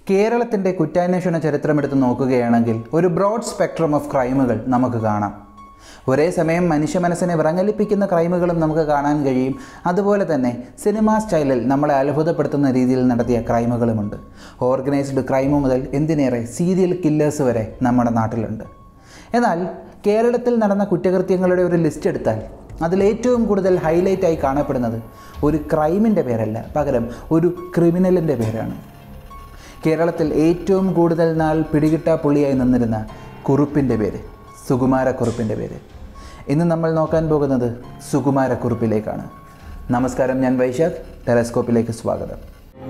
കേരളത്തിൻ്റെ കുറ്റാന്വേഷണ ചരിത്രമെടുത്ത് നോക്കുകയാണെങ്കിൽ ഒരു ബ്രോഡ് സ്പെക്ട്രം ഓഫ് ക്രൈമുകൾ നമുക്ക് കാണാം ഒരേ സമയം മനുഷ്യ മനസ്സിനെ വിറങ്ങലിപ്പിക്കുന്ന ക്രൈമുകളും നമുക്ക് കാണാൻ കഴിയും അതുപോലെ തന്നെ സിനിമാ സ്റ്റൈലിൽ നമ്മളെ അത്ഭുതപ്പെടുത്തുന്ന രീതിയിൽ നടത്തിയ ക്രൈമുകളുമുണ്ട് ഓർഗനൈസ്ഡ് ക്രൈം മുതൽ എന്തിനേറെ സീരിയൽ കില്ലേഴ്സ് വരെ നമ്മുടെ നാട്ടിലുണ്ട് എന്നാൽ കേരളത്തിൽ നടന്ന കുറ്റകൃത്യങ്ങളുടെ ഒരു ലിസ്റ്റ് എടുത്താൽ അതിലേറ്റവും കൂടുതൽ ഹൈലൈറ്റായി കാണപ്പെടുന്നത് ഒരു ക്രൈമിൻ്റെ പേരല്ല പകരം ഒരു ക്രിമിനലിൻ്റെ പേരാണ് കേരളത്തിൽ ഏറ്റവും കൂടുതൽ നാൾ പിടികിട്ടാ പുള്ളിയായി നിന്നിരുന്ന കുറുപ്പിൻ്റെ പേര് സുകുമാരക്കുറുപ്പിൻ്റെ പേര് ഇന്ന് നമ്മൾ നോക്കാൻ പോകുന്നത് സുകുമാരക്കുറുപ്പിലേക്കാണ് നമസ്കാരം ഞാൻ വൈശാഖ് ടെലസ്കോപ്പിലേക്ക് സ്വാഗതം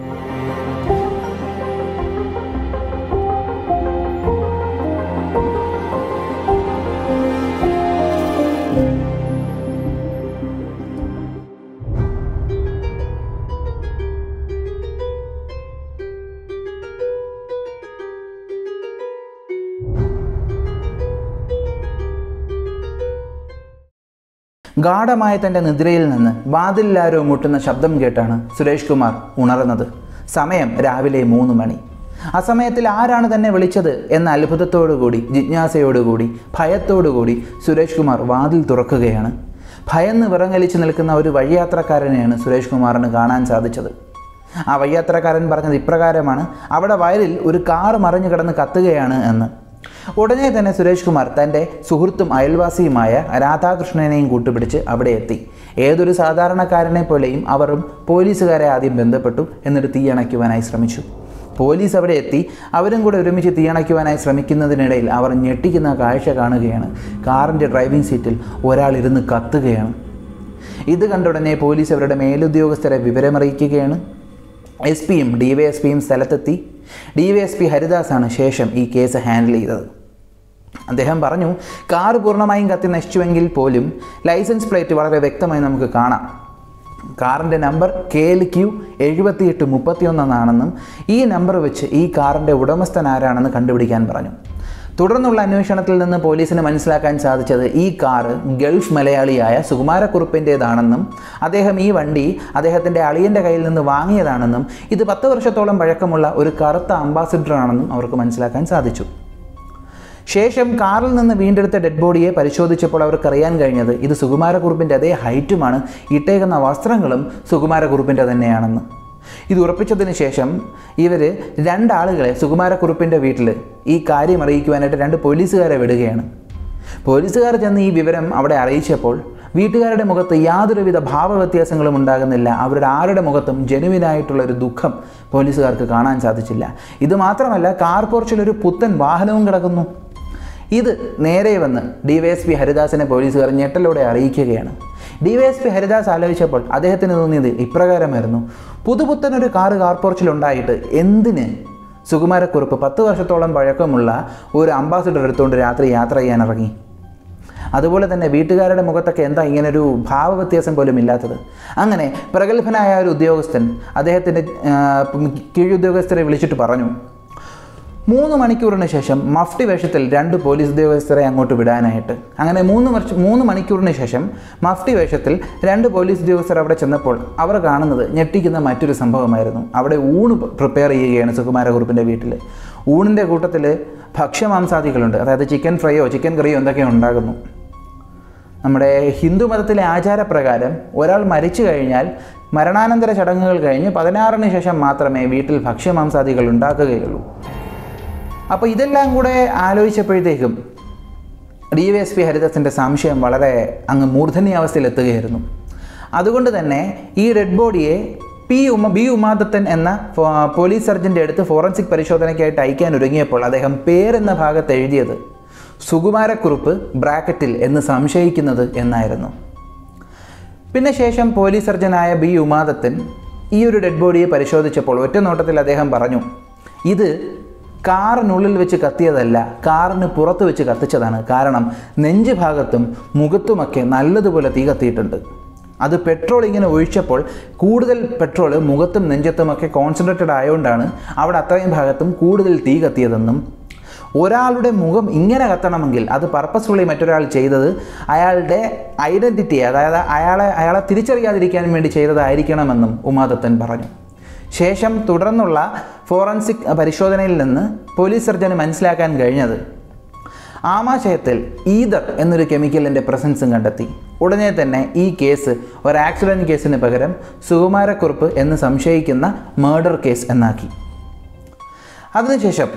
ഗാഠമായ തൻ്റെ നിദ്രയിൽ നിന്ന് വാതിലിലാരോ മുട്ടുന്ന ശബ്ദം കേട്ടാണ് സുരേഷ് കുമാർ ഉണർന്നത് സമയം രാവിലെ മൂന്ന് മണി ആ സമയത്തിൽ ആരാണ് തന്നെ വിളിച്ചത് എന്ന അത്ഭുതത്തോടുകൂടി ജിജ്ഞാസയോടുകൂടി ഭയത്തോടുകൂടി സുരേഷ് കുമാർ വാതിൽ തുറക്കുകയാണ് ഭയന്ന് വിറങ്ങലിച്ച് നിൽക്കുന്ന ഒരു വഴിയാത്രക്കാരനെയാണ് സുരേഷ് കുമാറിന് കാണാൻ സാധിച്ചത് ആ വഴിയാത്രക്കാരൻ പറഞ്ഞത് ഇപ്രകാരമാണ് അവിടെ വയലിൽ ഒരു കാർ മറിഞ്ഞു കിടന്ന് കത്തുകയാണ് എന്ന് ഉടനെ തന്നെ സുരേഷ് കുമാർ തൻ്റെ സുഹൃത്തും അയൽവാസിയുമായ രാധാകൃഷ്ണനെയും കൂട്ടുപിടിച്ച് അവിടെ എത്തി ഏതൊരു സാധാരണക്കാരനെ പോലെയും അവരും പോലീസുകാരെ ആദ്യം ബന്ധപ്പെട്ടു എന്നിട്ട് തീയണയ്ക്കുവാനായി ശ്രമിച്ചു പോലീസ് അവിടെ എത്തി അവരും കൂടെ ഒരുമിച്ച് തീയണയ്ക്കുവാനായി ശ്രമിക്കുന്നതിനിടയിൽ അവർ ഞെട്ടിക്കുന്ന കാഴ്ച കാണുകയാണ് കാറിൻ്റെ ഡ്രൈവിംഗ് സീറ്റിൽ ഒരാൾ ഇരുന്ന് കത്തുകയാണ് ഇത് കണ്ട ഉടനെ പോലീസ് അവരുടെ മേലുദ്യോഗസ്ഥരെ വിവരമറിയിക്കുകയാണ് എസ് പിയും ഡി വൈ എസ് പിയും സ്ഥലത്തെത്തി ഡി വൈ എസ് പി ഹരിദാസാണ് ശേഷം ഈ കേസ് ഹാൻഡിൽ ചെയ്തത് അദ്ദേഹം പറഞ്ഞു കാർ പൂർണ്ണമായും കത്തി നശിച്ചുവെങ്കിൽ പോലും ലൈസൻസ് പ്ലേറ്റ് വളരെ വ്യക്തമായി നമുക്ക് കാണാം കാറിൻ്റെ നമ്പർ കെ എൽ ക്യു എഴുപത്തിയെട്ട് മുപ്പത്തിയൊന്നെന്നാണെന്നും ഈ നമ്പർ വെച്ച് ഈ കാറിൻ്റെ ഉടമസ്ഥൻ ആരാണെന്ന് കണ്ടുപിടിക്കാൻ പറഞ്ഞു തുടർന്നുള്ള അന്വേഷണത്തിൽ നിന്ന് പോലീസിന് മനസ്സിലാക്കാൻ സാധിച്ചത് ഈ കാറ് ഗൾഫ് മലയാളിയായ സുകുമാരക്കുറുപ്പിൻ്റേതാണെന്നും അദ്ദേഹം ഈ വണ്ടി അദ്ദേഹത്തിൻ്റെ അളിയൻ്റെ കയ്യിൽ നിന്ന് വാങ്ങിയതാണെന്നും ഇത് പത്ത് വർഷത്തോളം പഴക്കമുള്ള ഒരു കറുത്ത അംബാസിഡറാണെന്നും അവർക്ക് മനസ്സിലാക്കാൻ സാധിച്ചു ശേഷം കാറിൽ നിന്ന് വീണ്ടെടുത്ത ഡെഡ് ബോഡിയെ പരിശോധിച്ചപ്പോൾ അവർക്ക് അറിയാൻ കഴിഞ്ഞത് ഇത് സുകുമാരക്കുറുപ്പിൻ്റെ അതേ ഹൈറ്റുമാണ് ഇട്ടേക്കുന്ന വസ്ത്രങ്ങളും സുകുമാരക്കുറുപ്പിൻ്റെ തന്നെയാണെന്ന് ഇത് ഉറപ്പിച്ചതിന് ശേഷം ഇവർ രണ്ടാളുകളെ സുകുമാരക്കുറുപ്പിൻ്റെ വീട്ടിൽ ഈ കാര്യം അറിയിക്കുവാനായിട്ട് രണ്ട് പോലീസുകാരെ വിടുകയാണ് പോലീസുകാർ ചെന്ന് ഈ വിവരം അവിടെ അറിയിച്ചപ്പോൾ വീട്ടുകാരുടെ മുഖത്ത് യാതൊരുവിധ ഭാവവ്യത്യാസങ്ങളും ഉണ്ടാകുന്നില്ല അവരുടെ ആരുടെ മുഖത്തും ജനുവിനായിട്ടുള്ള ഒരു ദുഃഖം പോലീസുകാർക്ക് കാണാൻ സാധിച്ചില്ല ഇത് മാത്രമല്ല കാർ പോർച്ചിൽ ഒരു പുത്തൻ വാഹനവും കിടക്കുന്നു ഇത് നേരെ വന്ന് ഡി വൈ എസ് പി ഹരിദാസിനെ പോലീസുകാർ ഞെട്ടലോടെ അറിയിക്കുകയാണ് D Y S P Haridas ആലോചിച്ചപ്പോൾ അദ്ദേഹത്തിന് തോന്നിയത് ഇപ്രകാരമായിരുന്നു പുതുപുത്തനൊരു കാറ് കാർപോർച്ചിലുണ്ടായിട്ട് എന്തിന് സുകുമാരക്കുറുപ്പ് പത്ത് വർഷത്തോളം പഴക്കമുള്ള ഒരു അംബാസിഡർ എടുത്തുകൊണ്ട് രാത്രി യാത്ര ചെയ്യാൻ ഇറങ്ങി അതുപോലെ തന്നെ വീട്ടുകാരുടെ മുഖത്തൊക്കെ എന്താ ഇങ്ങനൊരു ഭാവവ്യത്യാസം പോലും ഇല്ലാത്തത് അങ്ങനെ പ്രഗത്ഭനായ ഒരു ഉദ്യോഗസ്ഥൻ അദ്ദേഹത്തിൻ്റെ കീഴുദ്യോഗസ്ഥരെ വിളിച്ചിട്ട് പറഞ്ഞു മൂന്ന് മണിക്കൂറിന് ശേഷം മഫ്തി വേഷത്തിൽ രണ്ട് പോലീസ് ഉദ്യോഗസ്ഥരെ അങ്ങോട്ട് വിടാനായിട്ട് അങ്ങനെ മൂന്ന് വർഷം മൂന്ന് മണിക്കൂറിന് ശേഷം മഫ്തി വേഷത്തിൽ രണ്ട് പോലീസ് ഉദ്യോഗസ്ഥർ അവിടെ ചെന്നപ്പോൾ അവർ കാണുന്നത് ഞെട്ടിക്കുന്ന മറ്റൊരു സംഭവമായിരുന്നു അവിടെ ഊണ് പ്രിപ്പയർ ചെയ്യുകയാണ് സുകുമാരകുറുപ്പിൻ്റെ വീട്ടിൽ ഊണിൻ്റെ കൂട്ടത്തിൽ ഭക്ഷ്യമാംസാദികളുണ്ട് അതായത് ചിക്കൻ ഫ്രൈയോ ചിക്കൻ കറിയോ എന്തൊക്കെയോ ഉണ്ടാകുന്നു നമ്മുടെ ഹിന്ദു മതത്തിലെ ആചാരപ്രകാരം ഒരാൾ മരിച്ചു കഴിഞ്ഞാൽ മരണാനന്തര ചടങ്ങുകൾ കഴിഞ്ഞ് പതിനാറിന് ശേഷം മാത്രമേ വീട്ടിൽ ഭക്ഷ്യമാംസാദികൾ ഉണ്ടാക്കുകയുള്ളൂ അപ്പോൾ ഇതെല്ലാം കൂടെ ആലോചിച്ചപ്പോഴത്തേക്കും ഡി വൈ എസ് പി ഹരിദാസിൻ്റെ സംശയം വളരെ അങ്ങ് മൂർധന്യാവസ്ഥയിലെത്തുകയായിരുന്നു അതുകൊണ്ട് തന്നെ ഈ ഡെഡ് ബോഡിയെ പി ഉമ ബി ഉമാദത്തൻ എന്ന പോലീസ് സർജൻ്റെ അടുത്ത് ഫോറൻസിക് പരിശോധനയ്ക്കായിട്ട് അയക്കാൻ ഒരുങ്ങിയപ്പോൾ അദ്ദേഹം പേരെന്ന ഭാഗത്ത് എഴുതിയത് സുകുമാരക്കുറുപ്പ് ബ്രാക്കറ്റിൽ എന്ന് സംശയിക്കുന്നത് എന്നായിരുന്നു പിന്നെ ശേഷം പോലീസ് സർജനായ ബി ഉമാദത്തൻ ഈ ഒരു ഡെഡ് ബോഡിയെ പരിശോധിച്ചപ്പോൾ ഒറ്റ നോട്ടത്തിൽ അദ്ദേഹം പറഞ്ഞു ഇത് കാറിനുള്ളിൽ വെച്ച് കത്തിയതല്ല കാറിന് പുറത്ത് വെച്ച് കത്തിച്ചതാണ് കാരണം നെഞ്ച് ഭാഗത്തും മുഖത്തുമൊക്കെ നല്ലതുപോലെ തീ കത്തിയിട്ടുണ്ട് അത് പെട്രോൾ ഇങ്ങനെ ഒഴിച്ചപ്പോൾ കൂടുതൽ പെട്രോൾ മുഖത്തും നെഞ്ചത്തുമൊക്കെ കോൺസെൻട്രേറ്റഡ് ആയതുകൊണ്ടാണ് അവിടെ അത്രയും ഭാഗത്തും കൂടുതൽ തീ കത്തിയതെന്നും ഒരാളുടെ മുഖം ഇങ്ങനെ കത്തണമെങ്കിൽ അത് പർപ്പസ്ഫുള്ളി മറ്റൊരാൾ ചെയ്തത് അയാളുടെ ഐഡൻറ്റിറ്റി അതായത് അയാളെ അയാളെ തിരിച്ചറിയാതിരിക്കാൻ വേണ്ടി ചെയ്തതായിരിക്കണമെന്നും ഉമാദത്തൻ പറഞ്ഞു ശേഷം തുടർന്നുള്ള ഫോറൻസിക് പരിശോധനയിൽ നിന്ന് പോലീസ് സർജന് മനസ്സിലാക്കാൻ കഴിഞ്ഞത് ആമാശയത്തിൽ ഈതർ എന്നൊരു കെമിക്കലിൻ്റെ പ്രസൻസും കണ്ടെത്തി ഉടനെ തന്നെ ഈ കേസ് ഒരു ആക്സിഡൻറ്റ് കേസിന് പകരം സുകുമാരക്കുറുപ്പ് എന്ന് സംശയിക്കുന്ന മേർഡർ കേസ് എന്നാക്കി അതിനുശേഷം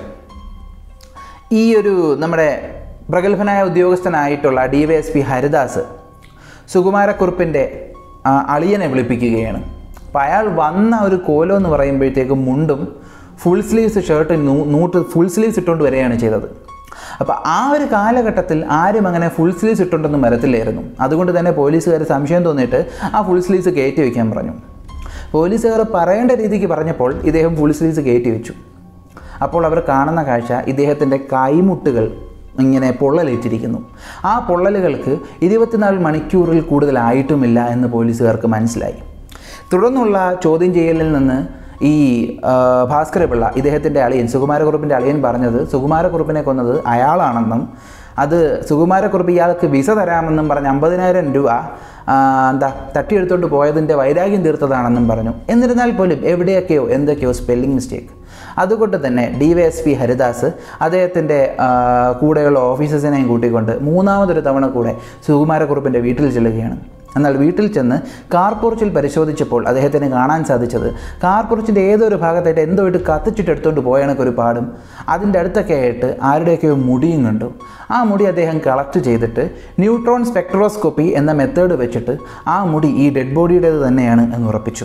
ഈ ഒരു നമ്മുടെ പ്രഗത്ഭനായ ഉദ്യോഗസ്ഥനായിട്ടുള്ള D Y S P Haridas സുകുമാരക്കുറുപ്പിൻ്റെ ആ, അളിയനെ വിളിപ്പിക്കുകയാണ് അപ്പോൾ അയാൾ വന്ന ഒരു കോലം എന്ന് പറയുമ്പോഴത്തേക്കും മുണ്ടും ഫുൾ സ്ലീവ്സ് ഷർട്ട് നൂട്ട് ഫുൾ സ്ലീവ്സ് ഇട്ടുകൊണ്ട് വരികയാണ് ചെയ്തത് അപ്പോൾ ആ ഒരു കാലഘട്ടത്തിൽ ആരും അങ്ങനെ ഫുൾ സ്ലീവ്സ് ഇട്ടുകൊണ്ടൊന്നും വരത്തില്ലായിരുന്നു അതുകൊണ്ട് തന്നെ പോലീസുകാർ സംശയം തോന്നിയിട്ട് ആ ഫുൾ സ്ലീവ്സ് കയറ്റി വയ്ക്കാൻ പറഞ്ഞു പോലീസുകാർ പറയേണ്ട രീതിക്ക് പറഞ്ഞപ്പോൾ ഇദ്ദേഹം ഫുൾ സ്ലീവ്സ് കയറ്റി വെച്ചു അപ്പോൾ അവർ കാണുന്ന കാഴ്ച ഇദ്ദേഹത്തിൻ്റെ കൈമുട്ടുകൾ ഇങ്ങനെ പൊള്ളലേറ്റിരിക്കുന്നു ആ പൊള്ളലുകൾക്ക് ഇരുപത്തിനാല് മണിക്കൂറിൽ കൂടുതലായിട്ടുമില്ല എന്ന് പോലീസുകാർക്ക് മനസ്സിലായി തുടർന്നുള്ള ചോദ്യം ചെയ്യലിൽ നിന്ന് ഈ ആ, ഭാസ്കരപിള്ള ഇദ്ദേഹത്തിൻ്റെ അളിയൻ സുകുമാരക്കുറുപ്പിൻ്റെ അളിയൻ പറഞ്ഞത് സുകുമാരക്കുറുപ്പിനെ കൊന്നത് അയാളാണെന്നും അത് സുകുമാരക്കുറുപ്പ് ഇയാൾക്ക് വിസ തരാമെന്നും പറഞ്ഞ് അമ്പതിനായിരം രൂപ ആ, എന്താ തട്ടിയെടുത്തുകൊണ്ട് പോയതിൻ്റെ വൈരാഗ്യം തീർത്തതാണെന്നും പറഞ്ഞു എന്നിരുന്നാൽ പോലും എവിടെയൊക്കെയോ എന്തൊക്കെയോ സ്പെല്ലിംഗ് മിസ്റ്റേക്ക് അതുകൊണ്ട് തന്നെ D Y S P Haridas അദ്ദേഹത്തിൻ്റെ ആ, കൂടെയുള്ള ഓഫീസേഴ്സിനെയും കൂട്ടിക്കൊണ്ട് മൂന്നാമതൊരു തവണ കൂടെ സുകുമാരക്കുറുപ്പിൻ്റെ വീട്ടിൽ ചെല്ലുകയാണ് എന്നാൽ വീട്ടിൽ ചെന്ന് കാർപോർച്ചിൽ പരിശോധിച്ചപ്പോൾ അദ്ദേഹത്തിന് കാണാൻ സാധിച്ചത് കാർപോർച്ചിൻ്റെ ഏതൊരു ഭാഗത്തായിട്ട് എന്തോ ഇട്ട് കത്തിച്ചിട്ട് എടുത്തുകൊണ്ട് പോയണക്ക് ഒരു പാടും അതിൻ്റെ അടുത്തൊക്കെ ആയിട്ട് ആരുടെയൊക്കെയോ മുടിയും കണ്ടു ആ മുടി അദ്ദേഹം കളക്ട് ചെയ്തിട്ട് ന്യൂട്രോൺ സ്പെക്ട്രോസ്കോപ്പി എന്ന മെത്തേഡ് വെച്ചിട്ട് ആ മുടി ഈ ഡെഡ് ബോഡിയുടേത് തന്നെയാണ് എന്ന് ഉറപ്പിച്ചു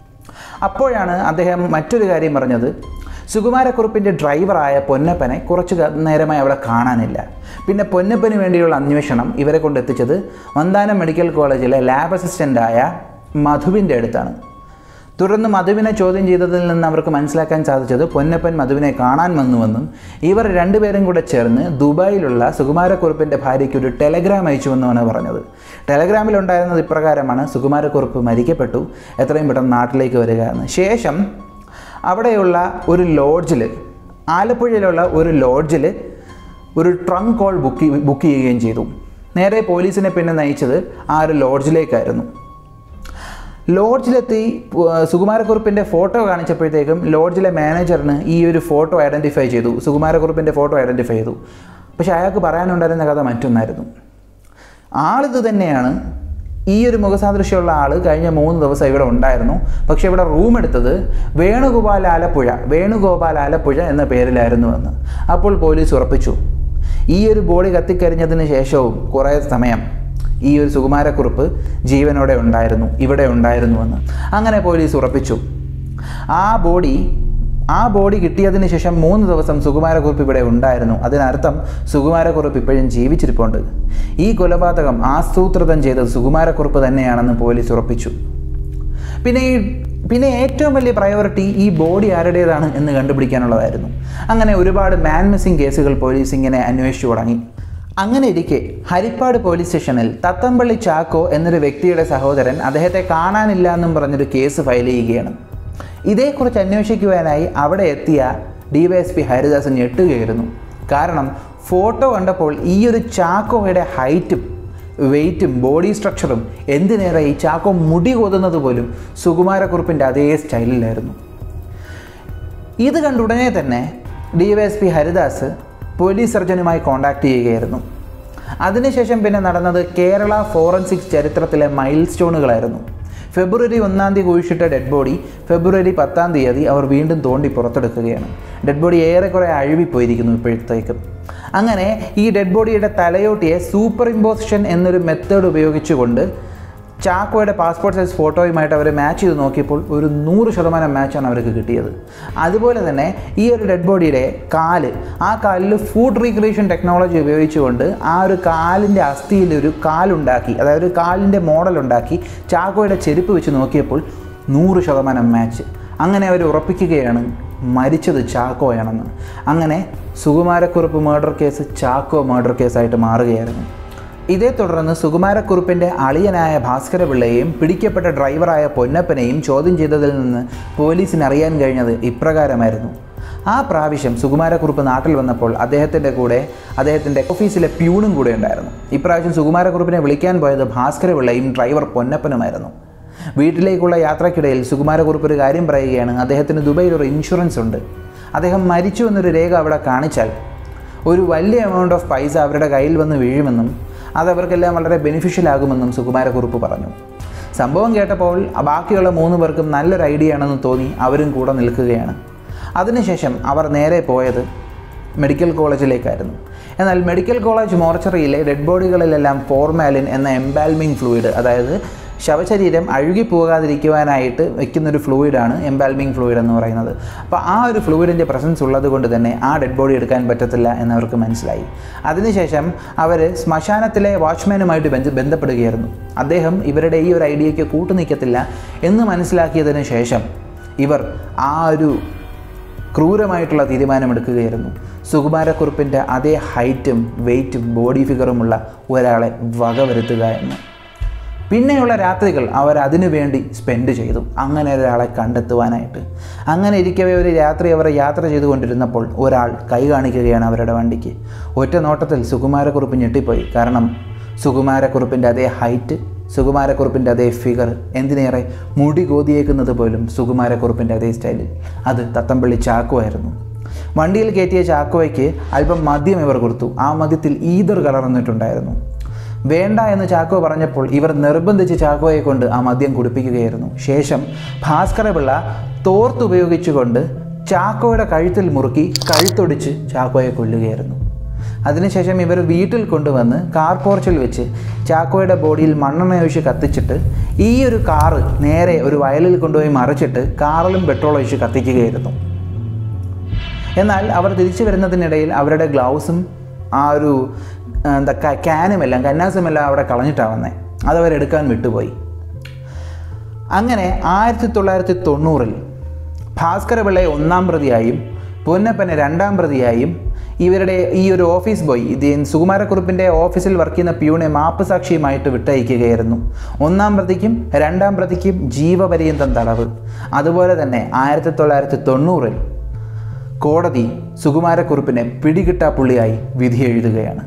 അപ്പോഴാണ് അദ്ദേഹം മറ്റൊരു കാര്യം പറഞ്ഞത് സുകുമാരക്കുറുപ്പിൻ്റെ ഡ്രൈവറായ പൊന്നപ്പനെ കുറച്ച് ക- നേരമായി അവിടെ കാണാനില്ല പിന്നെ പൊന്നപ്പന് വേണ്ടിയുള്ള അന്വേഷണം ഇവരെ കൊണ്ടെത്തിച്ചത് വന്താനം മെഡിക്കൽ കോളേജിലെ ലാബ് അസിസ്റ്റൻ്റായ മധുവിൻ്റെ അടുത്താണ് തുടർന്ന് മധുവിനെ ചോദ്യം ചെയ്തതിൽ നിന്ന് അവർക്ക് മനസ്സിലാക്കാൻ സാധിച്ചത് പൊന്നപ്പൻ മധുവിനെ കാണാൻ വന്നുവെന്നും ഇവർ രണ്ടുപേരും കൂടെ ചേർന്ന് ദുബായിലുള്ള സുകുമാരക്കുറുപ്പിൻ്റെ ഭാര്യയ്ക്ക് ഒരു ടെലഗ്രാം അയച്ചുവെന്നുമാണ് പറഞ്ഞത് ടെലഗ്രാമിലുണ്ടായിരുന്നത് ഇപ്രകാരമാണ് സുകുമാരക്കുറുപ്പ് മരിക്കപ്പെട്ടു എത്രയും പെട്ടെന്ന് നാട്ടിലേക്ക് വരിക എന്ന് ശേഷം അവിടെയുള്ള ഒരു ലോഡ്ജിൽ ആലപ്പുഴയിലുള്ള ഒരു ലോഡ്ജിൽ ഒരു ട്രങ്ക് കോൾ ബുക്ക് ബുക്ക് ചെയ്യുകയും ചെയ്തു നേരെ പോലീസിനെ പിന്നെ നയിച്ചത് ആ ഒരു ലോഡ്ജിലേക്കായിരുന്നു ലോഡ്ജിലെത്തി പു- സുകുമാരക്കുറുപ്പിൻ്റെ ഫോട്ടോ കാണിച്ചപ്പോഴത്തേക്കും ലോഡ്ജിലെ മാനേജറിന് ഈ ഒരു ഫോട്ടോ ഐഡൻറ്റിഫൈ ചെയ്തു സുകുമാരക്കുറുപ്പിൻ്റെ ഫോട്ടോ ഐഡൻറ്റിഫൈ ചെയ്തു പക്ഷേ അയാൾക്ക് പറയാനുണ്ടായിരുന്ന കഥ മറ്റൊന്നായിരുന്നു ആളിത് തന്നെയാണ് ഈ ഒരു മുഖസാദൃശ്യമുള്ള ആൾ കഴിഞ്ഞ മൂന്ന് ദിവസം ഇവിടെ ഉണ്ടായിരുന്നു പക്ഷേ ഇവിടെ റൂം എടുത്തത് വേണുഗോപാൽ ആലപ്പുഴ വേണുഗോപാൽ ആലപ്പുഴ എന്ന പേരിലായിരുന്നു എന്ന് അപ്പോൾ പോലീസ് ഉറപ്പിച്ചു ഈ ഒരു ബോഡി കത്തിക്കരിഞ്ഞതിന് ശേഷവും കുറേ സമയം ഈ ഒരു സുകുമാരക്കുറുപ്പ് ജീവനോടെ ഉണ്ടായിരുന്നു ഇവിടെ ഉണ്ടായിരുന്നുവെന്ന് അങ്ങനെ പോലീസ് ഉറപ്പിച്ചു ആ ബോഡി ആ ബോഡി കിട്ടിയതിന് ശേഷം മൂന്ന് ദിവസം സുകുമാരക്കുറുപ്പ് ഇവിടെ ഉണ്ടായിരുന്നു അതിനർത്ഥം സുകുമാരക്കുറുപ്പ് ഇപ്പോഴും ജീവിച്ചിരിപ്പുണ്ട് ഈ കൊലപാതകം ആസൂത്രിതം ചെയ്തത് സുകുമാരക്കുറുപ്പ് തന്നെയാണെന്ന് പോലീസ് ഉറപ്പിച്ചു പിന്നെ ഈ പിന്നെ ഏറ്റവും വലിയ പ്രയോറിറ്റി ഈ ബോഡി ആരുടേതാണ് എന്ന് കണ്ടുപിടിക്കാനുള്ളതായിരുന്നു അങ്ങനെ ഒരുപാട് മാൻ മിസ്സിംഗ് കേസുകൾ പോലീസ് ഇങ്ങനെ അന്വേഷിച്ചു തുടങ്ങി അങ്ങനെ ഇരിക്കെ ഹരിപ്പാട് പോലീസ് സ്റ്റേഷനിൽ തത്തമ്പള്ളി ചാക്കോ എന്നൊരു വ്യക്തിയുടെ സഹോദരൻ അദ്ദേഹത്തെ കാണാനില്ല എന്നും പറഞ്ഞൊരു കേസ് ഫയൽ ചെയ്യുകയാണ് ഇതേക്കുറിച്ച് അന്വേഷിക്കുവാനായി അവിടെ എത്തിയ D Y S P Haridas ഞെട്ടുകയായിരുന്നു കാരണം ഫോട്ടോ കണ്ടപ്പോൾ ഈ ഒരു ചാക്കോയുടെ ഹൈറ്റും വെയിറ്റും ബോഡി സ്ട്രക്ചറും എന്തിനേറെ ഈ ചാക്കോ മുടി കൊതുന്നത് പോലും സുകുമാരക്കുറുപ്പിൻ്റെ അതേ സ്റ്റൈലിലായിരുന്നു ഇത് കണ്ട ഉടനെ തന്നെ D Y S P Haridas police സർജനുമായി കോൺടാക്ട് ചെയ്യുകയായിരുന്നു അതിനുശേഷം പിന്നെ നടന്നത് കേരള ഫോറൻസിക്സ് ചരിത്രത്തിലെ മൈൽ സ്റ്റോണുകളായിരുന്നു ഫെബ്രുവരി ഒന്നാം തീയതി കുഴിച്ചിട്ട ഡെഡ് ബോഡി ഫെബ്രുവരി പത്താം തീയതി അവർ വീണ്ടും തോണ്ടി പുറത്തെടുക്കുകയാണ് ഡെഡ് ബോഡി ഏറെക്കുറെ അഴുവിപ്പോയിരിക്കുന്നു ഇപ്പോഴത്തേക്കും അങ്ങനെ ഈ ഡെഡ് ബോഡിയുടെ തലയോട്ടിയെ സൂപ്പർ ഇമ്പോസിഷൻ എന്നൊരു മെത്തേഡ് ഉപയോഗിച്ചുകൊണ്ട് ചാക്കോയുടെ പാസ്പോർട്ട് സൈസ് ഫോട്ടോയുമായിട്ട് അവർ മാച്ച് ചെയ്ത് നോക്കിയപ്പോൾ ഒരു നൂറ് ശതമാനം മാച്ചാണ് അവർക്ക് കിട്ടിയത് അതുപോലെ തന്നെ ഈ ഒരു ഡെഡ് ബോഡിയുടെ കാല് ആ കാലിൽ ഫുഡ് റീക്രിയേഷൻ ടെക്നോളജി ഉപയോഗിച്ചുകൊണ്ട് ആ ഒരു കാലിൻ്റെ അസ്ഥിയിൽ ഒരു കാലുണ്ടാക്കി അതായത് ഒരു കാലിൻ്റെ മോഡൽ ഉണ്ടാക്കി ചാക്കോയുടെ ചെരുപ്പ് വെച്ച് നോക്കിയപ്പോൾ നൂറ് ശതമാനം മാച്ച് അങ്ങനെ അവർ ഉറപ്പിക്കുകയാണ് മരിച്ചത് ചാക്കോയാണെന്ന് അങ്ങനെ Sukumara Kurup murder case Chacko murder കേസായിട്ട് മാറുകയായിരുന്നു ഇതേ തുടർന്ന് സുകുമാരക്കുറുപ്പിൻ്റെ അളിയനായ ഭാസ്കരപിള്ളയെയും പിടിക്കപ്പെട്ട ഡ്രൈവറായ പൊന്നപ്പനെയും ചോദ്യം ചെയ്തതിൽ നിന്ന് പോലീസിന് അറിയാൻ കഴിഞ്ഞത് ഇപ്രകാരമായിരുന്നു ആ പ്രാവശ്യം സുകുമാരക്കുറുപ്പ് നാട്ടിൽ വന്നപ്പോൾ അദ്ദേഹത്തിൻ്റെ കൂടെ അദ്ദേഹത്തിൻ്റെ ഓഫീസിലെ പ്യൂണും കൂടെ ഉണ്ടായിരുന്നു ഇപ്രാവശ്യം സുകുമാരക്കുറുപ്പിനെ വിളിക്കാൻ പോയത് ഭാസ്കരപിള്ളയും ഡ്രൈവർ പൊന്നപ്പനുമായിരുന്നു വീട്ടിലേക്കുള്ള യാത്രക്കിടയിൽ സുകുമാരക്കുറുപ്പ് ഒരു കാര്യം പറയുകയാണ് അദ്ദേഹത്തിന് ദുബൈയിൽ ഒരു ഇൻഷുറൻസ് ഉണ്ട് അദ്ദേഹം മരിച്ചു എന്നൊരു രേഖ അവിടെ കാണിച്ചാൽ ഒരു വലിയ എമൗണ്ട് ഓഫ് പൈസ അവരുടെ കയ്യിൽ വന്ന് വീഴുമെന്നും അത് അവർക്കെല്ലാം വളരെ ബെനിഫിഷ്യൽ ആകുമെന്നും സുകുമാരക്കുറുപ്പ് പറഞ്ഞു സംഭവം കേട്ടപ്പോൾ ബാക്കിയുള്ള മൂന്ന് പേർക്കും നല്ലൊരു ഐഡിയ ആണെന്ന് തോന്നി അവരും കൂടെ നിൽക്കുകയാണ് അതിനുശേഷം അവർ നേരെ പോയത് മെഡിക്കൽ കോളേജിലേക്കായിരുന്നു എന്നാൽ മെഡിക്കൽ കോളേജ് മോർച്ചറിയിലെ ഡെഡ് ബോഡികളിലെല്ലാം ഫോർമാലിൻ എന്ന എംബാൽമിംഗ് ഫ്ലൂയിഡ് അതായത് ശവശരീരം അഴുകി പോകാതിരിക്കുവാനായിട്ട് വെക്കുന്നൊരു ഫ്ലൂയിഡാണ് എംബാൽമിംഗ് ഫ്ലൂയിഡ് എന്ന് പറയുന്നത് അപ്പോൾ ആ ഒരു ഫ്ലൂയിഡിൻ്റെ പ്രസൻസ് ഉള്ളത് കൊണ്ട് തന്നെ ആ ഡെഡ് ബോഡി എടുക്കാൻ പറ്റത്തില്ല എന്നവർക്ക് മനസ്സിലായി അതിനുശേഷം അവർ ശ്മശാനത്തിലെ വാച്ച്മാനുമായിട്ട് ബന്ധ ബന്ധപ്പെടുകയായിരുന്നു അദ്ദേഹം ഇവരുടെ ഈ ഒരു ഐഡിയയ്ക്ക് കൂട്ടുനിൽക്കത്തില്ല എന്ന് മനസ്സിലാക്കിയതിന് ശേഷം ഇവർ ആ ഒരു ക്രൂരമായിട്ടുള്ള തീരുമാനമെടുക്കുകയായിരുന്നു സുകുമാരക്കുറുപ്പിൻ്റെ അതേ ഹൈറ്റും വെയ്റ്റും ബോഡി ഫിഗറുമുള്ള ഒരാളെ വകവരുത്തുക എന്ന് പിന്നെയുള്ള രാത്രികൾ അവർ അതിനു വേണ്ടി സ്പെൻഡ് ചെയ്തു അങ്ങനെ ഒരാളെ കണ്ടെത്തുവാനായിട്ട് അങ്ങനെ ഇരിക്കവേ ഒരു രാത്രി അവർ യാത്ര ചെയ്തുകൊണ്ടിരുന്നപ്പോൾ ഒരാൾ കൈ കാണിക്കുകയാണ് അവരുടെ വണ്ടിക്ക് ഒറ്റ നോട്ടത്തിൽ സുകുമാരക്കുറുപ്പ് ഞെട്ടിപ്പോയി കാരണം സുകുമാരക്കുറുപ്പിൻ്റെ അതേ ഹൈറ്റ് സുകുമാരക്കുറുപ്പിൻ്റെ അതേ ഫിഗർ എന്തിനേറെ മുടി കോതിയേക്കുന്നത് പോലും സുകുമാരക്കുറുപ്പിൻ്റെ അതേ സ്റ്റൈലിൽ അത് തത്തമ്പള്ളി ചാക്കുവായിരുന്നു വണ്ടിയിൽ കയറ്റിയ ചാക്കോയ്ക്ക് അല്പം മദ്യം ഇവർ കൊടുത്തു ആ മദ്യത്തിൽ ഈതർ കലർന്നിട്ടുണ്ടായിരുന്നു വേണ്ട എന്ന് ചാക്കോ പറഞ്ഞപ്പോൾ ഇവർ നിർബന്ധിച്ച് ചാക്കോയെ കൊണ്ട് ആ മദ്യം കുടിപ്പിക്കുകയായിരുന്നു ശേഷം ഭാസ്കരപിള്ള തോർത്തുപയോഗിച്ചുകൊണ്ട് ചാക്കോയുടെ കഴുത്തിൽ മുറുക്കി കഴുത്തൊടിച്ച് ചാക്കോയെ കൊല്ലുകയായിരുന്നു അതിനുശേഷം ഇവർ വീട്ടിൽ കൊണ്ടുവന്ന് കാർ പോർച്ചിൽ വെച്ച് ചാക്കോയുടെ ബോഡിയിൽ മണ്ണെണ്ണ ഒഴിച്ച് കത്തിച്ചിട്ട് ഈ ഒരു കാറ് നേരെ ഒരു വയലിൽ കൊണ്ടുപോയി മറിച്ചിട്ട് കാറിലും പെട്രോൾ ഒഴിച്ച് കത്തിക്കുകയായിരുന്നു എന്നാൽ അവർ തിരിച്ചു വരുന്നതിനിടയിൽ അവരുടെ ഗ്ലൗസും ആ ഒരു ആ, എന്താ ക- ക്യാനുമെല്ലാം കന്നാസുമെല്ലാം അവിടെ കളഞ്ഞിട്ടാണ് വന്നത് അതവരെടുക്കാൻ വിട്ടുപോയി അങ്ങനെ ആയിരത്തി തൊള്ളായിരത്തി തൊണ്ണൂറിൽ ഭാസ്കരപിള്ളയെ ഒന്നാം പ്രതിയായും പൊന്നപ്പനെ രണ്ടാം പ്രതിയായും ഇവരുടെ ഈ ഒരു ഓഫീസ് ബോയ് ഇത് സുകുമാരക്കുറുപ്പിൻ്റെ ഓഫീസിൽ വർക്ക് ചെയ്യുന്ന പ്യൂണെ മാപ്പ് സാക്ഷിയുമായിട്ട് വിട്ടയക്കുകയായിരുന്നു ഒന്നാം പ്രതിക്കും രണ്ടാം പ്രതിക്കും ജീവപര്യന്തം തടവ് അതുപോലെ തന്നെ ആയിരത്തി തൊള്ളായിരത്തി തൊണ്ണൂറിൽ കോടതി സുകുമാരക്കുറുപ്പിനെ പിടികിട്ടാപ്പുള്ളിയായി വിധി എഴുതുകയാണ്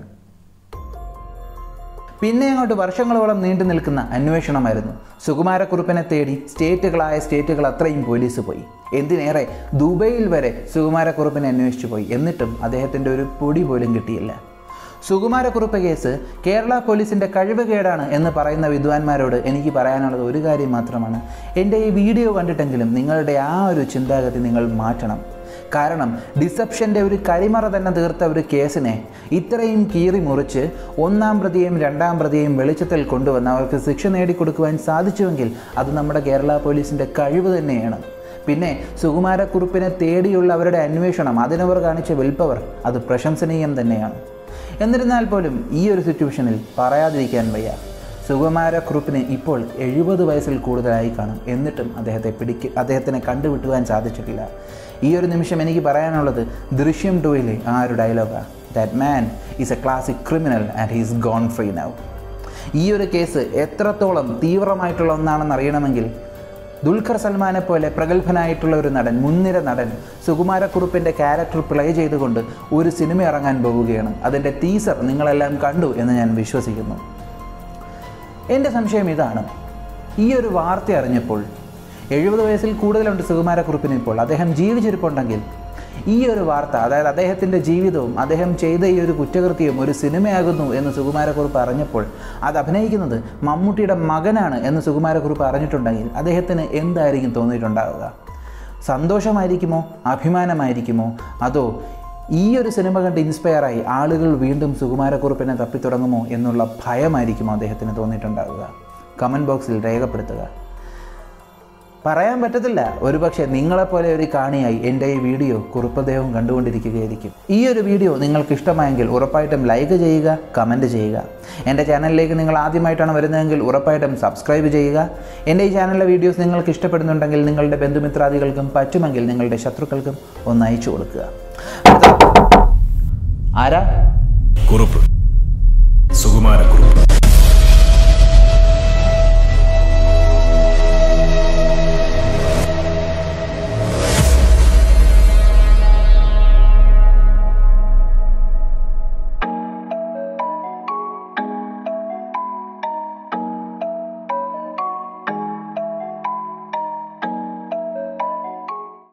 പിന്നെ അങ്ങോട്ട് വർഷങ്ങളോളം നീണ്ടു നിൽക്കുന്ന അന്വേഷണമായിരുന്നു സുകുമാരക്കുറുപ്പിനെ തേടി സ്റ്റേറ്റുകളായ സ്റ്റേറ്റുകൾ അത്രയും പോലീസ് പോയി എന്തിനേറെ ദുബൈയിൽ വരെ സുകുമാരക്കുറുപ്പിനെ അന്വേഷിച്ചു പോയി എന്നിട്ടും അദ്ദേഹത്തിൻ്റെ ഒരു പൊടി പോലും കിട്ടിയില്ല സുകുമാരക്കുറുപ്പ് കേസ് കേരള പോലീസിൻ്റെ കഴിവുകേടാണ് എന്ന് പറയുന്ന വിദ്വാൻമാരോട് എനിക്ക് പറയാനുള്ളത് ഒരു കാര്യം മാത്രമാണ് എൻ്റെ ഈ വീഡിയോ കണ്ടിട്ടെങ്കിലും നിങ്ങളുടെ ആ ഒരു ചിന്താഗതി നിങ്ങൾ മാറ്റണം കാരണം ഡിസപ്ഷൻ്റെ ഒരു കരിമറ തന്നെ തീർത്ത ഒരു കേസിനെ ഇത്രയും കീറി മുറിച്ച് ഒന്നാം പ്രതിയെയും രണ്ടാം പ്രതിയെയും വെളിച്ചത്തിൽ കൊണ്ടുവന്ന് അവർക്ക് ശിക്ഷ നേടിക്കൊടുക്കുവാൻ സാധിച്ചുവെങ്കിൽ അത് നമ്മുടെ കേരള പോലീസിൻ്റെ കഴിവ് തന്നെയാണ് പിന്നെ സുകുമാരക്കുറുപ്പിനെ തേടിയുള്ള അവരുടെ അന്വേഷണം അതിനവർ കാണിച്ച വിൽപ്പവർ അത് പ്രശംസനീയം തന്നെയാണ് എന്നിരുന്നാൽ പോലും ഈ ഒരു സിറ്റുവേഷനിൽ പറയാതിരിക്കാൻ വയ്യ സുകുമാരക്കുറുപ്പിന് ഇപ്പോൾ എഴുപത് വയസ്സിൽ കൂടുതലായി കാണും എന്നിട്ടും അദ്ദേഹത്തെ പിടിക്ക് അദ്ദേഹത്തിനെ കണ്ടുവിട്ടുവാൻ സാധിച്ചിട്ടില്ല ഈ ഒരു നിമിഷം എനിക്ക് പറയാനുള്ളത് ദൃശ്യം ടൂയിലെ ആ ഒരു ഡയലോഗാണ് that man is a classic criminal and he's gone free now ഈ ഒരു കേസ് എത്രത്തോളം തീവ്രമായിട്ടുള്ള ഒന്നാണെന്ന് അറിയണമെങ്കിൽ ദുൽഖർ സൽമാനെ പോലെ പ്രഗത്ഭനായിട്ടുള്ള ഒരു നടൻ മുൻനിര നടൻ സുകുമാരക്കുറുപ്പിൻ്റെ ക്യാരക്ടർ പ്ലേ ചെയ്തുകൊണ്ട് ഒരു സിനിമ ഇറങ്ങാൻ പോവുകയാണ് അതിൻ്റെ ടീസർ നിങ്ങളെല്ലാം കണ്ടു എന്ന് ഞാൻ വിശ്വസിക്കുന്നു എൻ്റെ സംശയം ഇതാണ് ഈ ഒരു വാർത്ത അറിഞ്ഞപ്പോൾ എഴുപത് വയസ്സിൽ കൂടുതലുണ്ട് സുകുമാരക്കുറുപ്പിന് ഇപ്പോൾ അദ്ദേഹം ജീവിച്ചിരിപ്പുണ്ടെങ്കിൽ ഈ ഒരു വാർത്ത അതായത് അദ്ദേഹത്തിൻ്റെ ജീവിതവും അദ്ദേഹം ചെയ്ത ഈ ഒരു കുറ്റകൃത്യവും ഒരു സിനിമയാകുന്നു എന്ന് സുകുമാരക്കുറുപ്പ് അറിഞ്ഞപ്പോൾ അത് അഭിനയിക്കുന്നത് മമ്മൂട്ടിയുടെ മകനാണ് എന്ന് സുകുമാരക്കുറുപ്പ് അറിഞ്ഞിട്ടുണ്ടെങ്കിൽ അദ്ദേഹത്തിന് എന്തായിരിക്കും തോന്നിയിട്ടുണ്ടാവുക സന്തോഷമായിരിക്കുമോ അഭിമാനമായിരിക്കുമോ അതോ ഈ ഒരു സിനിമ കണ്ട് ഇൻസ്പയറായി ആളുകൾ വീണ്ടും സുകുമാരക്കുറുപ്പിനെ തപ്പിത്തുടങ്ങുമോ എന്നുള്ള ഭയമായിരിക്കുമോ അദ്ദേഹത്തിന് തോന്നിയിട്ടുണ്ടാവുക കമൻറ്റ് ബോക്സിൽ രേഖപ്പെടുത്തുക പറയാൻ പറ്റത്തില്ല ഒരുപക്ഷെ നിങ്ങളെപ്പോലെ ഒരു കാണിയായി എൻ്റെ ഈ വീഡിയോ കുറുപ്പദേഹം കണ്ടുകൊണ്ടിരിക്കുകയായിരിക്കും ഈ ഒരു വീഡിയോ നിങ്ങൾക്ക് ഇഷ്ടമായെങ്കിൽ ഉറപ്പായിട്ടും ലൈക്ക് ചെയ്യുക കമൻറ്റ് ചെയ്യുക എൻ്റെ ചാനലിലേക്ക് നിങ്ങൾ ആദ്യമായിട്ടാണ് വരുന്നതെങ്കിൽ ഉറപ്പായിട്ടും സബ്സ്ക്രൈബ് ചെയ്യുക എൻ്റെ ഈ ചാനലിലെ വീഡിയോസ് നിങ്ങൾക്ക് ഇഷ്ടപ്പെടുന്നുണ്ടെങ്കിൽ നിങ്ങളുടെ ബന്ധുമിത്രാദികൾക്കും പറ്റുമെങ്കിൽ നിങ്ങളുടെ ശത്രുക്കൾക്കും ഒന്ന് അയച്ചു കൊടുക്കുക അടുത്ത- ആരാ കുറുപ്പ് സുകുമാരക്കുറുപ്പ്